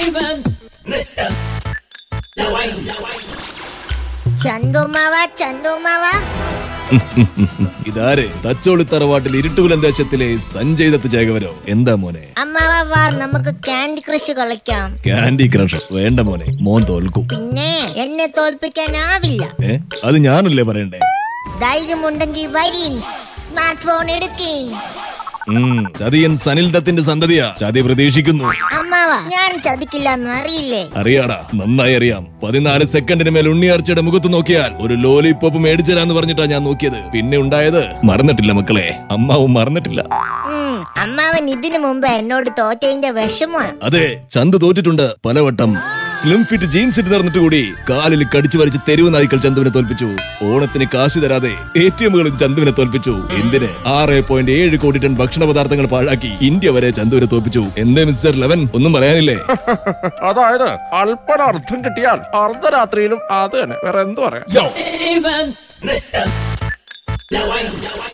ചന്തുമാവ ചന്തുമാവ ഇതാരെ തച്ചോളി തറവാട്ടിൽ ഇരുട്ടുകുലം ദേശത്തിലെ സഞ്ജയ് ദത്ത് ജയകവരോ എന്താ മോനെ അമ്മാവ വാ നമുക്ക് ക്യാൻഡി ക്രഷ് കളിക്കാം കാൻഡി ക്രഷ് വേണ്ട മോനെ മോൻ തോൽക്കും പിന്നെ എന്നെ തോൽപ്പിക്കാനാവില്ല ഏ അത് ഞാനല്ലേ പറയണ്ടേ ധൈര്യമുണ്ടെങ്കിൽ വരീൻ സ്മാർട്ട് ഫോൺ എടുക്കേ ഉം, ചതിയൻ സനിൽ ദത്തിന്റെ സന്തതിയാ ചതി പ്രതീക്ഷിക്കുന്നു അമ്മാവ ഞാൻ ചതിക്കില്ല എന്ന് അറിയില്ലേ അറിയാടാ നന്നായി അറിയാം പതിനാല് സെക്കൻഡിന് മേൽ ഉണ്ണിയാർച്ചയുടെ മുഖത്ത് നോക്കിയാൽ ഒരു ലോലിപോപ്പ് മേടിച്ചരാന്ന് പറഞ്ഞിട്ടാ ഞാൻ നോക്കിയത് പിന്നെ ഉണ്ടായത് മറന്നിട്ടില്ല മക്കളെ അമ്മാവും മറന്നിട്ടില്ല ഉം, അമ്മാവൻ ഇതിനു മുമ്പ് എന്നോട് തോറ്റതിന്റെ വിഷമമാണ് അതെ ചന്തു തോറ്റിട്ടുണ്ട് പലവട്ടം സ്ലിം ഫിറ്റ് ജീൻസ് ഇട്ട് നടന്നിട്ട് കൂടി കാലിൽ കടിച്ചു വരച്ച് തെരുവ് നായ്ക്കൾ ചന്തുവിനെ തോൽപ്പിച്ചു ഓണത്തിന് കാശ് തരാതെ എ ടി എമ്മുകളും ചന്തുവിനെ തോൽപ്പിച്ചു എന്തിന് ആറ് പോയിന്റ് ഏഴ് കോടി ടൺ ഭക്ഷണ പദാർത്ഥങ്ങൾ പാഴാക്കി ഇന്ത്യ വരെ ചന്തുവിനെ തോൽപ്പിച്ചു എന്തേ മിസ്റ്റർ ലെവൻ ഒന്നും പറയാനില്ലേ അതായത് അല്പന അർത്ഥം കിട്ടിയാൽ അർദ്ധരാത്രിയിലും അത് തന്നെ വേറെ എന്ത് പറയാം Even Mr.